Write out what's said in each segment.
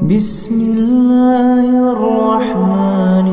بسم الله الرحمن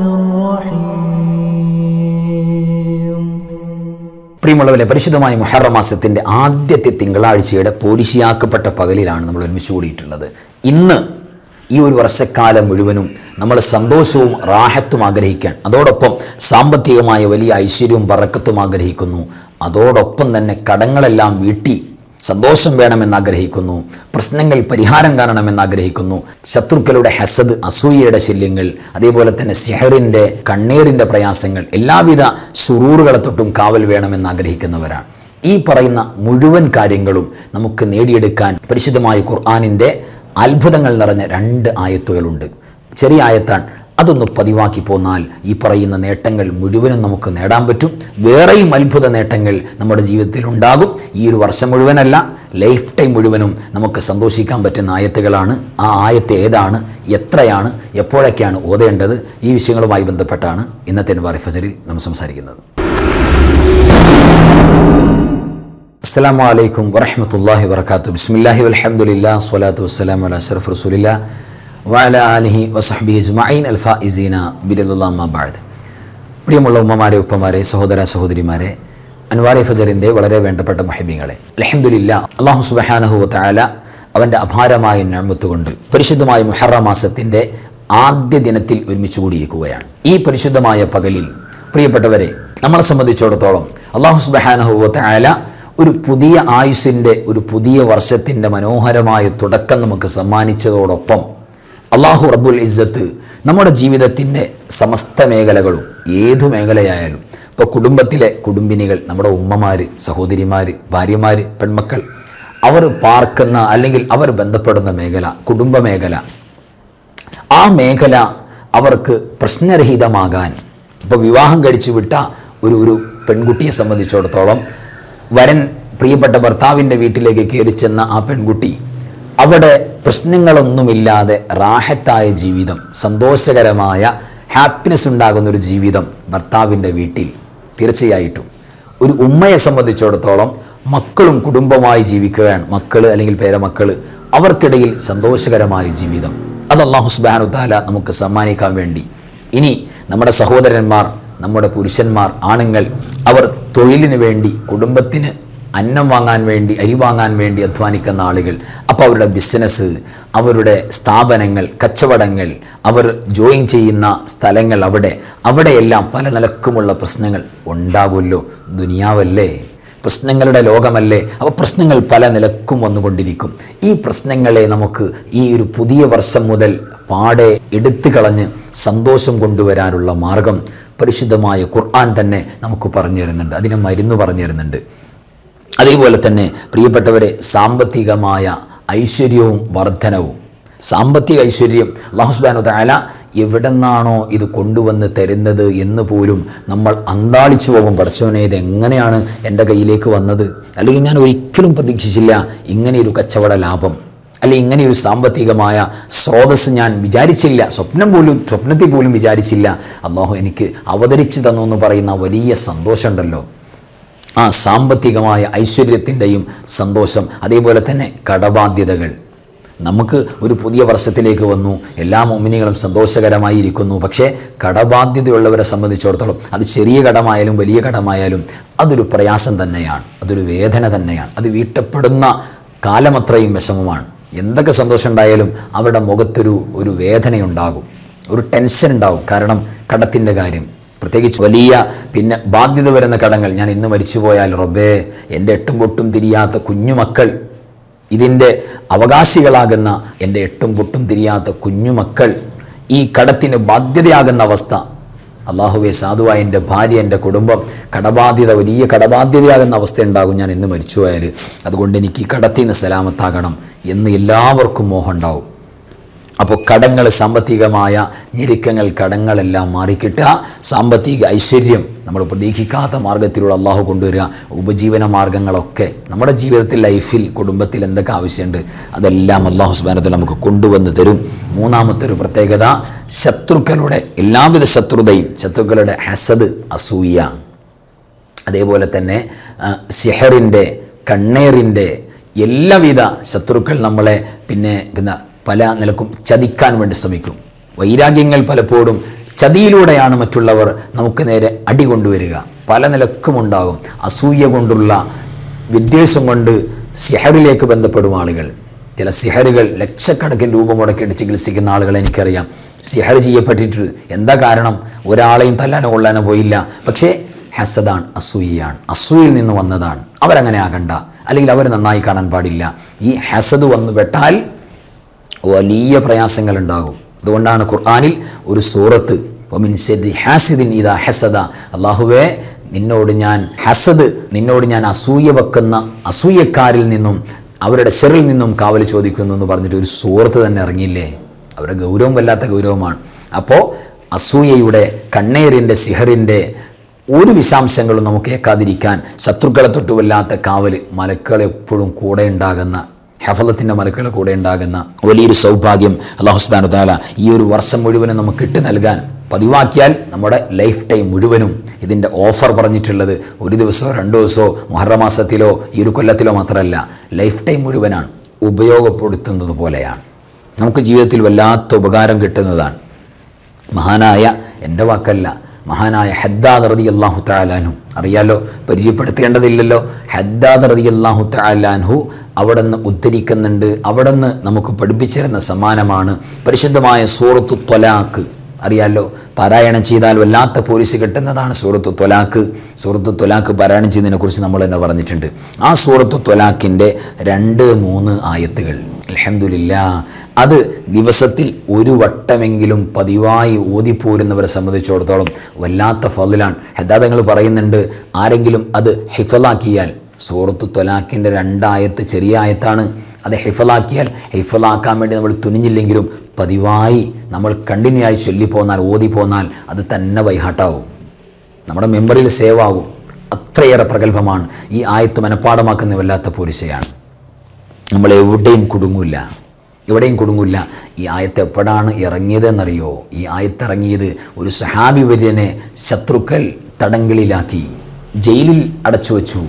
الرحيم പ്രിയമുള്ളവരെ പരിശുദ്ധമായ മുഹറം മാസത്തിൻ്റെ ആദ്യത്തെ തിങ്കളാഴ്ചയുടെ പോലിശിയാക്കപ്പെട്ട പകലിലാണ് നമ്മൾ ഒരുമിച്ച് കൂടിയിട്ടുള്ളത് ഇന്ന് ഈ ഒരു വർഷക്കാലം മുഴുവനും നമ്മൾ സന്തോഷവും റാഹത്തും ആഗ്രഹിക്കാൻ അതോടൊപ്പം സാമ്പത്തികമായ വലിയ ഐശ്വര്യവും പറക്കത്തും ആഗ്രഹിക്കുന്നു അതോടൊപ്പം തന്നെ കടങ്ങളെല്ലാം വീട്ടി സന്തോഷം വേണമെന്ന് ആഗ്രഹിക്കുന്നു പ്രശ്നങ്ങൾ പരിഹാരം കാണണമെന്ന് ആഗ്രഹിക്കുന്നു ശത്രുക്കളുടെ ഹസദ് അസൂയയുടെ ശല്യങ്ങൾ അതേപോലെ തന്നെ സിഹറിൻ്റെ കണ്ണീറിൻ്റെ പ്രയാസങ്ങൾ എല്ലാവിധ സുറൂറുകളെ തൊട്ടും കാവൽ വേണമെന്ന് ആഗ്രഹിക്കുന്നവരാണ് ഈ പറയുന്ന മുഴുവൻ കാര്യങ്ങളും നമുക്ക് നേടിയെടുക്കാൻ പരിശുദ്ധമായ ഖുർആാനിൻ്റെ അത്ഭുതങ്ങൾ നിറഞ്ഞ രണ്ട് ആയത്തുകളുണ്ട് ചെറിയ ആയത്താണ് അതൊന്ന് പതിവാക്കി പോന്നാൽ ഈ പറയുന്ന നേട്ടങ്ങൾ മുഴുവനും നമുക്ക് നേടാൻ പറ്റും വേറെയും അത്ഭുത നേട്ടങ്ങൾ നമ്മുടെ ജീവിതത്തിൽ ഉണ്ടാകും ഈ ഒരു വർഷം മുഴുവനല്ല ലൈഫ് ടൈം മുഴുവനും നമുക്ക് സന്തോഷിക്കാൻ പറ്റുന്ന ആയത്തുകളാണ് ആ ആയത്ത് ഏതാണ് എത്രയാണ് എപ്പോഴൊക്കെയാണ് ഓതേണ്ടത് ഈ വിഷയങ്ങളുമായി ബന്ധപ്പെട്ടാണ് ഇന്നത്തെ വാറി ഫജറിൽ നമ്മൾ സംസാരിക്കുന്നത് അസ്സാം വലൈക്കും വറഹമത്തല്ലാഹി വർക്കാത്തു ബിസ്മില്ലാഹി വലഹമുല്ലാ സ്വലാത്തു വസ്സലാം അല അഷറഫ് റസൂലില്ല വഅല ആലിഹി വസഹബി അജ്മഈൻ അൽ ഫായിസീന ബിരല്ലാ ബാദ് പ്രിയമുള്ള ഉമ്മമാരെ ഉപ്പമാരെ സഹോദര സഹോദരിമാരെ അൻവാരി ഫജറിൻ്റെ വളരെ വേണ്ടപ്പെട്ട മഹിബിങ്ങളെ അലഹമുല്ല അള്ളാഹു സുബഹാനഹു തആല അവൻ്റെ അപാരമായ നഴ്മത്ത് കൊണ്ട് പരിശുദ്ധമായ മുഹറ മാസത്തിൻ്റെ ആദ്യ ദിനത്തിൽ ഒരുമിച്ച് കൂടിയിരിക്കുകയാണ് ഈ പരിശുദ്ധമായ പകലിൽ പ്രിയപ്പെട്ടവരെ നമ്മളെ സംബന്ധിച്ചിടത്തോളം അള്ളാഹു സുബഹാനഹു തആല ഒരു പുതിയ ആയുസിൻ്റെ ഒരു പുതിയ വർഷത്തിൻ്റെ മനോഹരമായ തുടക്കം നമുക്ക് സമ്മാനിച്ചതോടൊപ്പം അള്ളാഹു റബ്ബുൽ ഇസ്സത്ത് നമ്മുടെ ജീവിതത്തിൻ്റെ സമസ്ത മേഖലകളും ഏതു മേഖലയായാലും ഇപ്പോൾ കുടുംബത്തിലെ കുടുംബിനികൾ നമ്മുടെ ഉമ്മമാർ സഹോദരിമാർ ഭാര്യമാർ പെൺമക്കൾ അവർ പാർക്കുന്ന അല്ലെങ്കിൽ അവർ ബന്ധപ്പെടുന്ന മേഖല കുടുംബ മേഖല ആ മേഖല അവർക്ക് പ്രശ്നരഹിതമാകാൻ ഇപ്പോൾ വിവാഹം കഴിച്ചു വിട്ട ഒരു ഒരു പെൺകുട്ടിയെ സംബന്ധിച്ചിടത്തോളം വരൻ പ്രിയപ്പെട്ട ഭർത്താവിൻ്റെ വീട്ടിലേക്ക് കയറി ചെന്ന ആ പെൺകുട്ടി അവിടെ പ്രശ്നങ്ങളൊന്നുമില്ലാതെ റാഹത്തായ ജീവിതം സന്തോഷകരമായ ഹാപ്പിനെസ് ഉണ്ടാകുന്ന ഒരു ജീവിതം ഭർത്താവിൻ്റെ വീട്ടിൽ തീർച്ചയായിട്ടും ഒരു ഉമ്മയെ സംബന്ധിച്ചിടത്തോളം മക്കളും കുടുംബമായി ജീവിക്കുകയാണ് മക്കൾ അല്ലെങ്കിൽ പേരമക്കൾ അവർക്കിടയിൽ സന്തോഷകരമായ ജീവിതം അത് അള്ളാഹു സുബാനു താല നമുക്ക് സമ്മാനിക്കാൻ വേണ്ടി ഇനി നമ്മുടെ സഹോദരന്മാർ നമ്മുടെ പുരുഷന്മാർ ആണുങ്ങൾ അവർ തൊഴിലിന് വേണ്ടി കുടുംബത്തിന് അന്നം വാങ്ങാൻ വേണ്ടി അരി വാങ്ങാൻ വേണ്ടി അധ്വാനിക്കുന്ന ആളുകൾ അപ്പോൾ അവരുടെ ബിസിനസ് അവരുടെ സ്ഥാപനങ്ങൾ കച്ചവടങ്ങൾ അവർ ജോയിൻ ചെയ്യുന്ന സ്ഥലങ്ങൾ അവിടെ അവിടെയെല്ലാം പല നിലക്കുമുള്ള പ്രശ്നങ്ങൾ ഉണ്ടാകുമല്ലോ ദുനിയാവല്ലേ പ്രശ്നങ്ങളുടെ ലോകമല്ലേ അപ്പോൾ പ്രശ്നങ്ങൾ പല നിലക്കും വന്നുകൊണ്ടിരിക്കും ഈ പ്രശ്നങ്ങളെ നമുക്ക് ഈ ഒരു പുതിയ വർഷം മുതൽ പാടെ എടുത്തു കളഞ്ഞ് സന്തോഷം കൊണ്ടുവരാനുള്ള മാർഗം പരിശുദ്ധമായ ഖുർആൻ തന്നെ നമുക്ക് പറഞ്ഞു തരുന്നുണ്ട് അതിന് മരുന്ന് പറഞ്ഞു തരുന്നുണ്ട് അതേപോലെ തന്നെ പ്രിയപ്പെട്ടവരെ സാമ്പത്തികമായ ഐശ്വര്യവും വർധനവും സാമ്പത്തിക ഐശ്വര്യം അള്ളാഹുസ്ബാനു താല എവിടെ നിന്നാണോ ഇത് കൊണ്ടുവന്ന് തരുന്നത് എന്ന് പോലും നമ്മൾ അന്താളിച്ചു പോകും പഠിച്ചവനെ ഇത് എങ്ങനെയാണ് എൻ്റെ കയ്യിലേക്ക് വന്നത് അല്ലെങ്കിൽ ഞാൻ ഒരിക്കലും പ്രതീക്ഷിച്ചില്ല ഇങ്ങനെയൊരു കച്ചവട ലാഭം അല്ലെങ്കിൽ ഇങ്ങനെയൊരു സാമ്പത്തികമായ സ്രോതസ് ഞാൻ വിചാരിച്ചില്ല സ്വപ്നം പോലും സ്വപ്നത്തിൽ പോലും വിചാരിച്ചില്ല അള്ളാഹു എനിക്ക് അവതരിച്ചു തന്നു എന്ന് പറയുന്ന വലിയ സന്തോഷമുണ്ടല്ലോ ആ സാമ്പത്തികമായ ഐശ്വര്യത്തിൻ്റെയും സന്തോഷം അതേപോലെ തന്നെ കടബാധ്യതകൾ നമുക്ക് ഒരു പുതിയ വർഷത്തിലേക്ക് വന്നു എല്ലാ മോമിനികളും സന്തോഷകരമായി ഇരിക്കുന്നു പക്ഷേ കടബാധ്യതയുള്ളവരെ സംബന്ധിച്ചിടത്തോളം അത് ചെറിയ കടമായാലും വലിയ കടമായാലും അതൊരു പ്രയാസം തന്നെയാണ് അതൊരു വേദന തന്നെയാണ് അത് വീട്ടപ്പെടുന്ന കാലമത്രയും വിഷമമാണ് എന്തൊക്കെ സന്തോഷം ഉണ്ടായാലും അവരുടെ മുഖത്തൊരു ഒരു വേദനയുണ്ടാകും ഒരു ടെൻഷൻ ഉണ്ടാകും കാരണം കടത്തിൻ്റെ കാര്യം പ്രത്യേകിച്ച് വലിയ പിന്നെ ബാധ്യത വരുന്ന കടങ്ങൾ ഞാൻ ഇന്ന് മരിച്ചുപോയാൽ റബ്ബേ എൻ്റെ എട്ടും പൊട്ടും തിരിയാത്ത കുഞ്ഞുമക്കൾ ഇതിൻ്റെ അവകാശികളാകുന്ന എൻ്റെ എട്ടും പൊട്ടും തിരിയാത്ത കുഞ്ഞുമക്കൾ ഈ കടത്തിന് ബാധ്യതയാകുന്ന അവസ്ഥ അള്ളാഹുവെ സാധുവായ എൻ്റെ ഭാര്യ എൻ്റെ കുടുംബം കടബാധ്യത വലിയ കടബാധ്യതയാകുന്ന അവസ്ഥ ഉണ്ടാകും ഞാൻ ഇന്ന് മരിച്ചുപോയാൽ അതുകൊണ്ട് എനിക്ക് ഈ കടത്തിൽ നിന്ന് സലാമത്താകണം എന്ന് എല്ലാവർക്കും മോഹം ഉണ്ടാവും അപ്പോൾ കടങ്ങൾ സാമ്പത്തികമായ ഞെരുക്കങ്ങൾ കടങ്ങളെല്ലാം മാറിക്കിട്ടുക സാമ്പത്തിക ഐശ്വര്യം നമ്മൾ പ്രതീക്ഷിക്കാത്ത മാർഗത്തിലൂടെ അള്ളാഹു കൊണ്ടുവരിക ഉപജീവന മാർഗങ്ങളൊക്കെ നമ്മുടെ ജീവിതത്തിൽ ലൈഫിൽ കുടുംബത്തിൽ എന്തൊക്കെ ആവശ്യമുണ്ട് അതെല്ലാം അള്ളാഹു സ്മരണത്തിൽ നമുക്ക് കൊണ്ടുവന്ന് തരും മൂന്നാമത്തെ ഒരു പ്രത്യേകത ശത്രുക്കളുടെ എല്ലാവിധ ശത്രുതയും ശത്രുക്കളുടെ ഹസദ് അസൂയ അതേപോലെ തന്നെ സിഹറിൻ്റെ കണ്ണേറിൻ്റെ എല്ലാവിധ ശത്രുക്കൾ നമ്മളെ പിന്നെ പിന്നെ പല നിലക്കും ചതിക്കാൻ വേണ്ടി ശ്രമിക്കും വൈരാഗ്യങ്ങൾ പലപ്പോഴും ചതിയിലൂടെയാണ് മറ്റുള്ളവർ നമുക്ക് നേരെ അടി കൊണ്ടുവരിക പല നിലക്കും ഉണ്ടാകും അസൂയ കൊണ്ടുള്ള വിദ്വേഷം കൊണ്ട് സിഹറിലേക്ക് ബന്ധപ്പെടും ആളുകൾ ചില സിഹറുകൾ ലക്ഷക്കണക്കിന് രൂപ മുടക്കിയിട്ട് ചികിത്സിക്കുന്ന ആളുകളെ എനിക്കറിയാം സിഹർ ചെയ്യപ്പെട്ടിട്ട് എന്താ കാരണം ഒരാളെയും തല്ലാനോ കൊള്ളാനോ പോയില്ല പക്ഷേ ഹസദാണ് അസൂയയാണ് അസൂയിൽ നിന്ന് വന്നതാണ് അവരങ്ങനെ ആകണ്ട അല്ലെങ്കിൽ അവർ നന്നായി കാണാൻ പാടില്ല ഈ ഹസദ് വന്ന് വെട്ടാൽ വലിയ പ്രയാസങ്ങൾ ഉണ്ടാകും അതുകൊണ്ടാണ് ഖുർആാനിൽ ഒരു സൂറത്ത് ഒമിൻ ശരി ഹാസിദിൻ ഇതാ ഹസദ അള്ളാഹുവേ നിന്നോട് ഞാൻ ഹസദ് നിന്നോട് ഞാൻ അസൂയ വെക്കുന്ന അസൂയക്കാരിൽ നിന്നും അവരുടെ സെറിൽ നിന്നും കാവൽ ചോദിക്കുന്നു എന്ന് പറഞ്ഞിട്ട് ഒരു സൂറത്ത് തന്നെ ഇറങ്ങിയില്ലേ അവരുടെ ഗൗരവം വല്ലാത്ത ഗൗരവമാണ് അപ്പോൾ അസൂയയുടെ കണ്ണേറിൻ്റെ സിഹറിൻ്റെ ഒരു വിശാംശങ്ങളും നമുക്ക് ഏക്കാതിരിക്കാൻ ശത്രുക്കളെ തൊട്ട് വല്ലാത്ത കാവൽ മലക്കൾ എപ്പോഴും കൂടെ ഉണ്ടാകുന്ന ഹഫലത്തിൻ്റെ മലക്കൾ കൂടെ ഉണ്ടാകുന്ന വലിയൊരു സൗഭാഗ്യം അള്ളാഹു സുബ്ഹാനഹു വ തആല ഈ ഒരു വർഷം മുഴുവനും നമുക്ക് ഇട്ട് നൽകാൻ പതിവാക്കിയാൽ നമ്മുടെ ലൈഫ് ടൈം മുഴുവനും ഇതിൻ്റെ ഓഫർ പറഞ്ഞിട്ടുള്ളത് ഒരു ദിവസമോ രണ്ട് ദിവസമോ മുഹറ മാസത്തിലോ ഈ ഒരു കൊല്ലത്തിലോ മാത്രമല്ല ലൈഫ് ടൈം മുഴുവനാണ് ഉപയോഗപ്പെടുത്തുന്നത് പോലെയാണ് നമുക്ക് ജീവിതത്തിൽ വല്ലാത്ത ഉപകാരം കിട്ടുന്നതാണ് മഹാനായ എൻ്റെ വാക്കല്ല മഹാനായ ഹദ്ദാദ് റതി അള്ളാഹു തലാൻഹു അറിയാലോ പരിചയപ്പെടുത്തേണ്ടതില്ലല്ലോ ഹദ്ദാദ് റതി അള്ളാഹു തലാൻഹു അവിടെ നിന്ന് ഉദ്ധരിക്കുന്നുണ്ട് അവിടെ നിന്ന് നമുക്ക് പഠിപ്പിച്ചിരുന്ന സമ്മാനമാണ് പരിശുദ്ധമായ സൂറത്തു ത്വലാക്ക് അറിയാലോ പാരായണം ചെയ്താൽ വല്ലാത്ത പോലീസ് കിട്ടുന്നതാണ് സൂറത്തു ത്വലാക്ക് സൂറത്തു ത്വലാക്ക് പാരായണം ചെയ്യുന്നതിനെക്കുറിച്ച് നമ്മൾ തന്നെ പറഞ്ഞിട്ടുണ്ട് ആ സൂറത്തു ത്വലാക്കിൻ്റെ രണ്ട് മൂന്ന് ആയത്തുകൾ അലഹമില്ല അത് ദിവസത്തിൽ ഒരു വട്ടമെങ്കിലും പതിവായി ഓതിപ്പോരുന്നവരെ സംബന്ധിച്ചിടത്തോളം വല്ലാത്ത ഫതിലാണ് ഹദാദങ്ങൾ പറയുന്നുണ്ട് ആരെങ്കിലും അത് ഹിഫലാക്കിയാൽ സൂറത്തു ത്വലാക്കിൻ്റെ രണ്ടായത്ത് ചെറിയ ആയത്താണ് അത് ഹിഫലാക്കിയാൽ ഹിഫലാക്കാൻ വേണ്ടി നമ്മൾ തുനിഞ്ഞില്ലെങ്കിലും പതിവായി നമ്മൾ കണ്ടിന്യൂ ആയി ചൊല്ലിപ്പോന്നാൽ ഓതിപ്പോന്നാൽ അത് തന്നെ വൈഹാട്ടാവും നമ്മുടെ മെമ്മറിയിൽ സേവ് ആവും അത്രയേറെ പ്രഗത്ഭമാണ് ഈ ആയത്ത് മനഃപ്പാടമാക്കുന്ന വല്ലാത്ത പോരിശയാണ് നമ്മൾ എവിടെയും കുടുങ്ങില്ല എവിടെയും കുടുങ്ങില്ല ഈ ആയത്ത് എപ്പോഴാണ് ഇറങ്ങിയതെന്നറിയോ ഈ ആയത്ത് ഇറങ്ങിയത് ഒരു സഹാബി വര്യനെ ശത്രുക്കൾ തടങ്കലിലാക്കി ജയിലിൽ അടച്ചു വച്ചു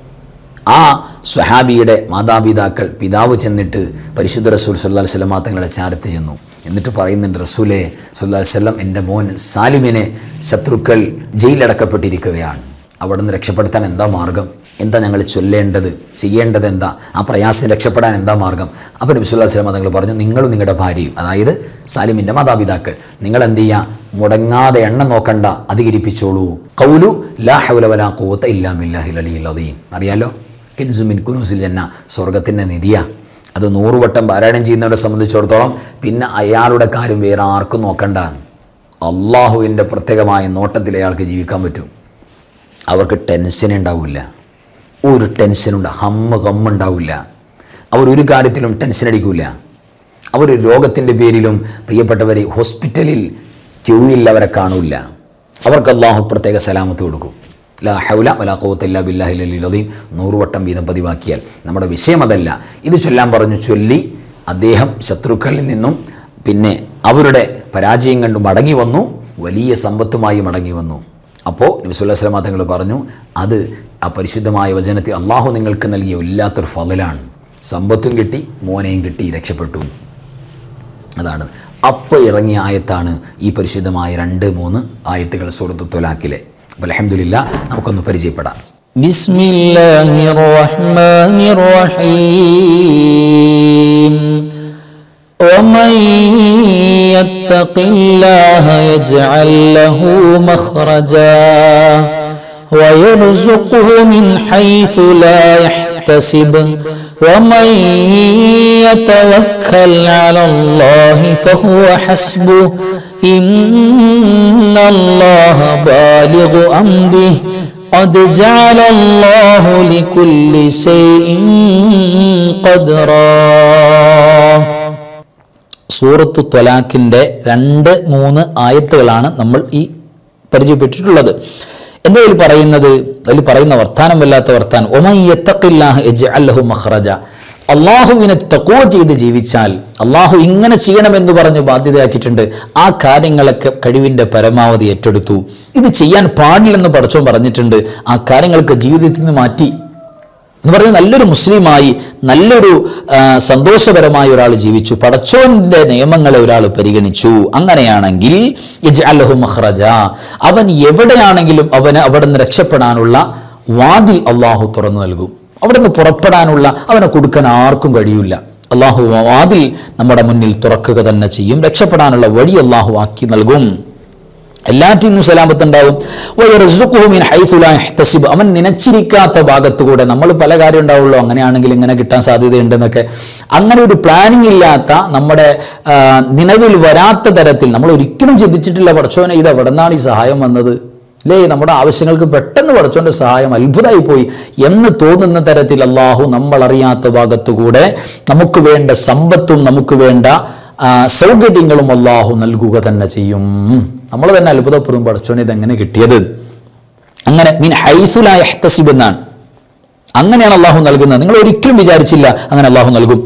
ആ സ്വഹാബിയുടെ മാതാപിതാക്കൾ പിതാവ് ചെന്നിട്ട് പരിശുദ്ധ റസൂൽ സല്ലാ വല്ലം തങ്ങളുടെ ചാരത്ത് ചെന്നു എന്നിട്ട് പറയുന്നുണ്ട് റസൂലെ സല്ലാ വല്ലം എൻ്റെ മോൻ സാലിമിനെ ശത്രുക്കൾ ജയിലടക്കപ്പെട്ടിരിക്കുകയാണ് അവിടെ നിന്ന് രക്ഷപ്പെടുത്താൻ എന്താ മാർഗം എന്താ ഞങ്ങൾ ചൊല്ലേണ്ടത് ചെയ്യേണ്ടത് എന്താ ആ പ്രയാസം രക്ഷപ്പെടാൻ എന്താ മാർഗം അപ്പോൾ നബി സല്ലല്ലാഹു അലൈഹി വസല്ലം തങ്ങൾ പറഞ്ഞു നിങ്ങളും നിങ്ങളുടെ ഭാര്യയും അതായത് സാലിമിൻ്റെ മാതാപിതാക്കൾ നിങ്ങൾ എന്ത് ചെയ്യുക മുടങ്ങാതെ എണ്ണം നോക്കണ്ട അധികരിപ്പിച്ചോളൂ കൗലു ലാ ഹൗല വലാ ഖുവത ഇല്ലാ ബില്ലാഹിൽ അലിയിൽ അദീം അറിയാലോ കിൻസുമിൻ കുനൂസിൽ ജന്ന സ്വർഗത്തിൻ്റെ നിധിയ അത് നൂറുവട്ടം പാരായണം ചെയ്യുന്നവരെ സംബന്ധിച്ചിടത്തോളം പിന്നെ അയാളുടെ കാര്യം വേറെ ആർക്കും നോക്കണ്ട അള്ളാഹുവിൻ്റെ പ്രത്യേകമായ നോട്ടത്തിൽ അയാൾക്ക് ജീവിക്കാൻ പറ്റും അവർക്ക് ടെൻഷൻ ഉണ്ടാവില്ല ഒരു ടെൻഷനുണ്ട് ഹമ്മ് കമ്മുണ്ടാവില്ല അവരൊരു കാര്യത്തിലും ടെൻഷൻ അടിക്കില്ല അവർ രോഗത്തിൻ്റെ പേരിലും പ്രിയപ്പെട്ടവരെ ഹോസ്പിറ്റലിൽ ക്യൂവിൽ അവരെ കാണില്ല അവർക്ക് അള്ളാഹു പ്രത്യേക സലാമത്ത് കൊടുക്കും ലാ ഹൗല വലാ ഖുവത്ത ബില്ലാഹി ലലീം നൂറുവട്ടം വീതം പതിവാക്കിയാൽ നമ്മുടെ വിഷയം അതല്ല ഇത് ചൊല്ലാൻ പറഞ്ഞു ചൊല്ലി അദ്ദേഹം ശത്രുക്കളിൽ നിന്നും പിന്നെ അവരുടെ പരാജയം കണ്ട് മടങ്ങി വന്നു വലിയ സമ്പത്തുമായി മടങ്ങി വന്നു അപ്പോൾ നബിസുല്ലാസ്ലാം തങ്ങൾ പറഞ്ഞു അത് ആ പരിശുദ്ധമായ വചനത്തിൽ അള്ളാഹു നിങ്ങൾക്ക് നൽകിയ വല്ലാത്തൊരു ഫലലാണ് സമ്പത്തും കിട്ടി മോനെയും കിട്ടി രക്ഷപ്പെട്ടു അതാണ് അപ്പോൾ ഇറങ്ങിയ ആയത്താണ് ഈ പരിശുദ്ധമായ രണ്ട് മൂന്ന് ആയത്തുകൾ സുഹൃത്തു തൊലാക്കിലെ അപ്പോൾ അലഹമില്ല നമുക്കൊന്ന് പരിചയപ്പെടാം بسم الله الرحمن الرحيم ومن يتق الله يجعل له مخرجا ويرزقه من حيث لا يحتسب ومن يتوكل على الله فهو حسبه إن الله بالغ أمره قد جعل الله لكل شيء قدرا സൂറത്തു ത്വലാഖിൻ്റെ രണ്ട് മൂന്ന് ആയത്തുകളാണ് നമ്മൾ ഈ പരിചയപ്പെട്ടിട്ടുള്ളത് എന്താ ഇതിൽ പറയുന്നത് അതിൽ പറയുന്ന വർത്താനം വല്ലാത്ത വർത്താനം ഒമയ്യത്തക്കില്ലാഹ് അല്ലഹു മഹ്റജ അള്ളാഹുവിനെ തക്കോ ചെയ്ത് ജീവിച്ചാൽ അള്ളാഹു ഇങ്ങനെ ചെയ്യണമെന്ന് പറഞ്ഞ് ബാധ്യതയാക്കിയിട്ടുണ്ട് ആ കാര്യങ്ങളൊക്കെ കഴിവിൻ്റെ പരമാവധി ഏറ്റെടുത്തു ഇത് ചെയ്യാൻ പാടില്ലെന്ന് പഠിച്ചോൻ പറഞ്ഞിട്ടുണ്ട് ആ കാര്യങ്ങൾക്ക് ജീവിതത്തിൽ നിന്ന് മാറ്റി എന്ന് പറഞ്ഞാൽ നല്ലൊരു മുസ്ലിമായി നല്ലൊരു ആ, സന്തോഷപരമായ ഒരാൾ ജീവിച്ചു പടച്ചോന്റെ നിയമങ്ങളെ ഒരാൾ പരിഗണിച്ചു അങ്ങനെയാണെങ്കിൽ യജ്അലഹു മഖ്റജ അവൻ എവിടെയാണെങ്കിലും അവന് അവിടെ നിന്ന് രക്ഷപ്പെടാനുള്ള വാതിൽ അള്ളാഹു തുറന്നു നൽകും അവിടെ നിന്ന് പുറപ്പെടാനുള്ള അവനെ കൊടുക്കാൻ ആർക്കും കഴിയില്ല അള്ളാഹു വാതിൽ നമ്മുടെ മുന്നിൽ തുറക്കുക തന്നെ ചെയ്യും രക്ഷപ്പെടാനുള്ള വഴി അള്ളാഹു ആക്കി നൽകും എല്ലാറ്റിനും സലാമത്തുണ്ടാവും വയർസുഖുഹു മിൻ ഹൈഥു ലാ യഹ്തസിബ്. അവൻ നനച്ചിരിക്കാത്ത ഭാഗത്തുകൂടെ നമ്മൾ പല കാര്യം ഉണ്ടാവുള്ളൂ അങ്ങനെയാണെങ്കിൽ ഇങ്ങനെ കിട്ടാൻ സാധ്യതയുണ്ടെന്നൊക്കെ അങ്ങനെ ഒരു പ്ലാനിങ് ഇല്ലാത്ത നമ്മുടെ ആ, നിലവിൽ വരാത്ത തരത്തിൽ നമ്മൾ ഒരിക്കലും ചിന്തിച്ചിട്ടില്ല പടച്ചോനെ ഇത് എവിടെ നിന്നാണ് ഈ സഹായം വന്നത് അല്ലേ നമ്മുടെ ആവശ്യങ്ങൾക്ക് പെട്ടെന്ന് പടച്ചോന്റെ സഹായം അത്ഭുതമായി പോയി എന്ന് തോന്നുന്ന തരത്തിൽ അള്ളാഹു നമ്മൾ അറിയാത്ത ഭാഗത്തുകൂടെ നമുക്ക് വേണ്ട സമ്പത്തും നമുക്ക് വേണ്ട ആ, സൗകര്യങ്ങളും അള്ളാഹു നൽകുക തന്നെ ചെയ്യും നമ്മൾ തന്നെ അത്ഭുതപ്പെടും പടച്ചോനെ ഇതെങ്ങനെ കിട്ടിയത് അങ്ങനെ മീൻ ഹൈസുലായ എഹ്തസിബ് എന്നാണ് അങ്ങനെയാണ് അള്ളാഹു നൽകുന്നത് നിങ്ങൾ ഒരിക്കലും വിചാരിച്ചില്ല അങ്ങനെ അള്ളാഹു നൽകും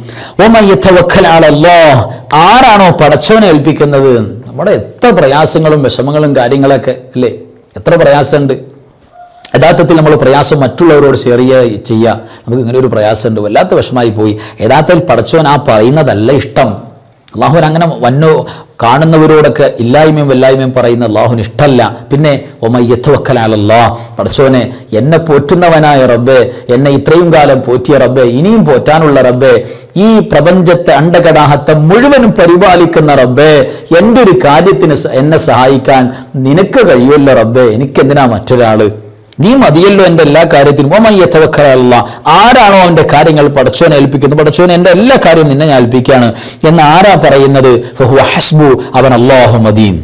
അല്ലാഹ് ആരാണോ പടച്ചവനെ ഏൽപ്പിക്കുന്നത് നമ്മുടെ എത്ര പ്രയാസങ്ങളും വിഷമങ്ങളും കാര്യങ്ങളൊക്കെ അല്ലേ എത്ര പ്രയാസമുണ്ട് യഥാർത്ഥത്തിൽ നമ്മൾ പ്രയാസം മറ്റുള്ളവരോട് ഷെയർ ചെയ്യുക ചെയ്യുക നമുക്ക് ഇങ്ങനെ ഒരു പ്രയാസമുണ്ട് വല്ലാത്ത വിഷമായി പോയി യഥാർത്ഥത്തിൽ പടച്ചവൻ ആ പറയുന്നതല്ല ഇഷ്ടം അള്ളാഹുവിൻ അങ്ങനെ വന്നു കാണുന്നവരോടൊക്കെ ഇല്ലായ്മയും വല്ലായ്മയും പറയുന്ന അള്ളാഹുവിന് ഇഷ്ടമല്ല പിന്നെ ഒമയ്യത്തുവക്കലാലല്ലാ പടച്ചോനെ എന്നെ പോറ്റുന്നവനായ റബ്ബേ എന്നെ ഇത്രയും കാലം പോറ്റിയ റബ്ബേ ഇനിയും പോറ്റാനുള്ള റബ്ബേ ഈ പ്രപഞ്ചത്തെ അണ്ടകടാഹത്തെ മുഴുവനും പരിപാലിക്കുന്ന റബ്ബേ എൻ്റെ ഒരു കാര്യത്തിന് സ- എന്നെ സഹായിക്കാൻ നിനക്ക് കഴിയുമല്ലോ റബ്ബേ എനിക്കെന്തിനാ മറ്റൊരാള് നീ മതിയല്ലോ എൻ്റെ എല്ലാ കാര്യത്തിനും ഓമയ്യത്തവക്കല്ല ആരാണോ അവൻ്റെ കാര്യങ്ങൾ പടച്ചോനെ ഏൽപ്പിക്കുന്നത് പടച്ചോനെ എൻ്റെ എല്ലാ കാര്യവും നിന്നെ ഞാൻ ഏൽപ്പിക്കുകയാണ് എന്ന് ആരാ പറയുന്നത് ഫഹുവ ഹസ്ബു അവൻ അള്ളാഹു മദീൻ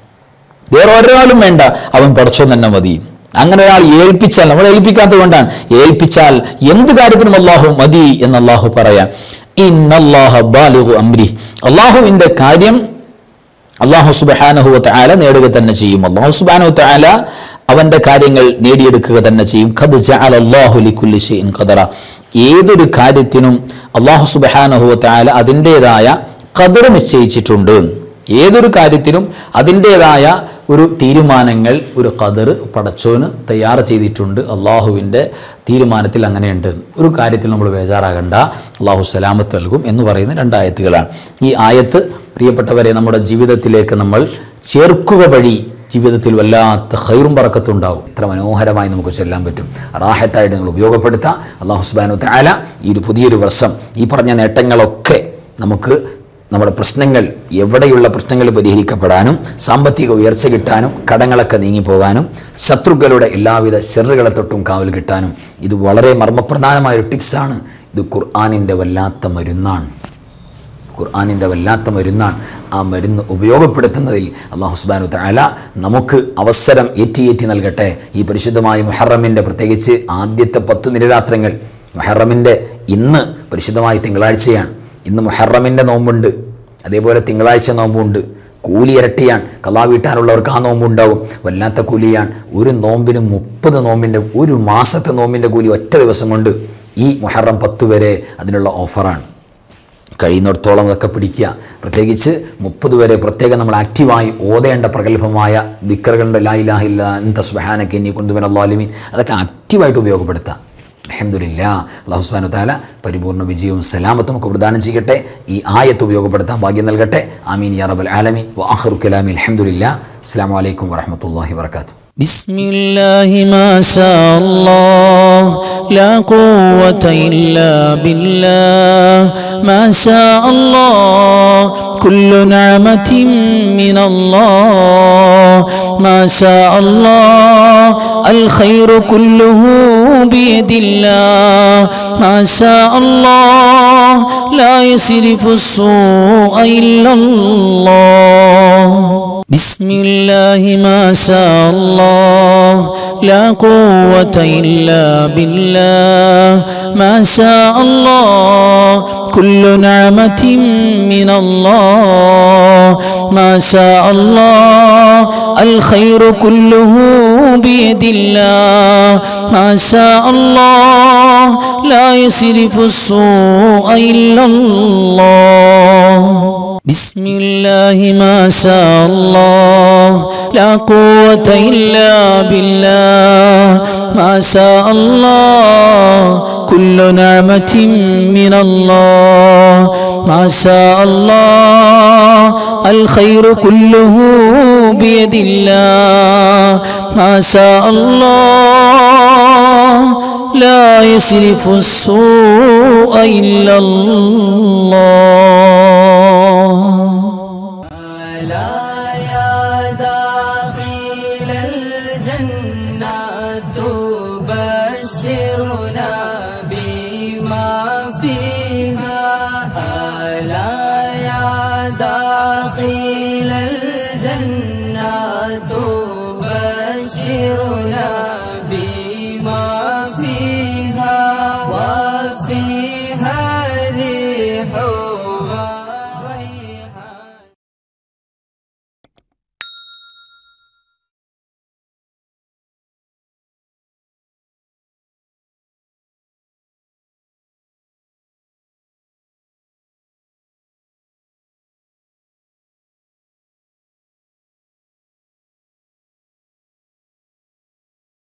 വേറെ ഒരാളും വേണ്ട അവൻ പടച്ചോൻ തന്നെ മതി അങ്ങനെ ഒരാൾ ഏൽപ്പിച്ചാൽ നമ്മൾ ഏൽപ്പിക്കാത്തത് കൊണ്ടാണ് ഏൽപ്പിച്ചാൽ എന്ത് കാര്യത്തിനും അള്ളാഹു മതി എന്ന് അള്ളാഹു പറയാം ഇന്നല്ലാഹ ബാലിഹു അംരി അള്ളാഹുവിൻ്റെ കാര്യം അള്ളാഹു സുബാനഹു തആല നേടുക തന്നെ ചെയ്യും അള്ളാഹു സുബാനഹു തആല അവന്റെ കാര്യങ്ങൾ നേടിയെടുക്കുക തന്നെ ചെയ്യും ഖദ് ജഅല അല്ലാഹു ലികുല്ലി ഷൈഇൻ ഖദറ ഏതൊരു കാര്യത്തിനും അള്ളാഹു സുബാനഹു തആല അതിൻ്റെതായ ഖദർ നിശ്ചയിച്ചിട്ടുണ്ട് ഏതൊരു കാര്യത്തിനും അതിൻ്റെതായ ഒരു തീരുമാനങ്ങൾ ഒരു ഖദർ പടച്ചോന് തയ്യാർ ചെയ്തിട്ടുണ്ട് അള്ളാഹുവിൻ്റെ തീരുമാനത്തിൽ അങ്ങനെയുണ്ട് ഒരു കാര്യത്തിൽ നമ്മൾ ബേജാറാകണ്ട അള്ളാഹു സലാമത്ത് നൽകും എന്ന് പറയുന്ന രണ്ടായത്തുകളാണ് ഈ ആയത്ത് പ്രിയപ്പെട്ടവരെ നമ്മുടെ ജീവിതത്തിലേക്ക് നമ്മൾ ചേർക്കുക വഴി ജീവിതത്തിൽ വല്ലാത്ത ഹൈറും പറക്കത്തുണ്ടാവും എത്ര മനോഹരമായി നമുക്ക് ചൊല്ലാൻ പറ്റും റാഹത്തായിട്ട് നിങ്ങൾ ഉപയോഗപ്പെടുത്താം അള്ളാഹു സുബാനു താല ഈ ഒരു പുതിയൊരു വർഷം ഈ പറഞ്ഞ നേട്ടങ്ങളൊക്കെ നമുക്ക് നമ്മുടെ പ്രശ്നങ്ങൾ എവിടെയുള്ള പ്രശ്നങ്ങൾ പരിഹരിക്കപ്പെടാനും സാമ്പത്തിക ഉയർച്ച കിട്ടാനും കടങ്ങളൊക്കെ നീങ്ങിപ്പോകാനും ശത്രുക്കളുടെ എല്ലാവിധ ചെറുകളെ തൊട്ടും കാവൽ കിട്ടാനും ഇത് വളരെ മർമ്മപ്രധാനമായ ഒരു ടിപ്സാണ് ഇത് ഖുർആാനിൻ്റെ വല്ലാത്ത മരുന്നാണ് ഖുർആാനിൻ്റെ വല്ലാത്ത മരുന്നാണ് ആ മരുന്ന് ഉപയോഗപ്പെടുത്തുന്നതിൽ അള്ളാഹു സുബാനു താല നമുക്ക് അവസരം ഏറ്റി ഏറ്റി നൽകട്ടെ ഈ പരിശുദ്ധമായ മുഹറമിൻ്റെ പ്രത്യേകിച്ച് ആദ്യത്തെ പത്തു നിരരാത്രങ്ങൾ മുഹറമിൻ്റെ ഇന്ന് പരിശുദ്ധമായ തിങ്കളാഴ്ചയാണ് ഇന്ന് മുഹറമിൻ്റെ നോമ്പുണ്ട് അതേപോലെ തിങ്കളാഴ്ച നോമ്പുണ്ട് കൂലി ഇരട്ടിയാണ് കലാ വീട്ടാനുള്ളവർക്ക് ആ നോമ്പുണ്ടാവും വല്ലാത്ത കൂലിയാണ് ഒരു നോമ്പിന് മുപ്പത് നോമ്പിൻ്റെ ഒരു മാസത്തെ നോമ്പിൻ്റെ കൂലി ഒറ്റ ദിവസം കൊണ്ട് ഈ മുഹറം പത്ത് വരെ അതിനുള്ള ഓഫറാണ് കഴിയുന്നിടത്തോളം അതൊക്കെ പിടിക്കുക പ്രത്യേകിച്ച് മുപ്പത് വരെ പ്രത്യേകം നമ്മൾ ആക്റ്റീവായി ഓതേണ്ട പ്രഗത്ഭമായ ദിക്കറുകളുടെ ലായിലാഹില്ല എന്ത സുബഹാനക്ക് ഇനി കൊണ്ടുവരാൻ അള്ളാലിമീൻ അതൊക്കെ ആക്റ്റീവായിട്ട് ഉപയോഗപ്പെടുത്താം അഹമ്മദില്ല അള്ളാഹു സുബാനു താല പരിപൂർണ്ണ വിജയവും സലാമത്തും നമുക്ക് പ്രദാനം ചെയ്യട്ടെ ഈ ആയത്ത് ഉപയോഗപ്പെടുത്താൻ ഭാഗ്യം നൽകട്ടെ ആമീൻ യാ റബൽ ആലമീൻ വാഹറു കലാമി അലഹമുല്ല അസ്സാം വലൈക്കും വറഹമത്തല്ലാഹി വർക്കാത്തു بسم الله ما شاء الله لا قوة إلا بالله ما شاء الله كل نعمة من الله ما شاء الله الخير كله بيد الله ما شاء الله لا يصرف السوء إلا الله بسم الله ما شاء الله لا قوة إلا بالله ما شاء الله كل نعمة من الله ما شاء الله الخير كله بيد الله ما شاء الله لا يصرف السوء إلا الله بسم الله ما شاء الله لا قوة إلا بالله ما شاء الله كل نعمة من الله ما شاء الله الخير كله بيد الله ما شاء الله لا يصرف السوء إلا الله لا يا داخل الجنة تبشرنا بما فيها ألا يا داخل الجنة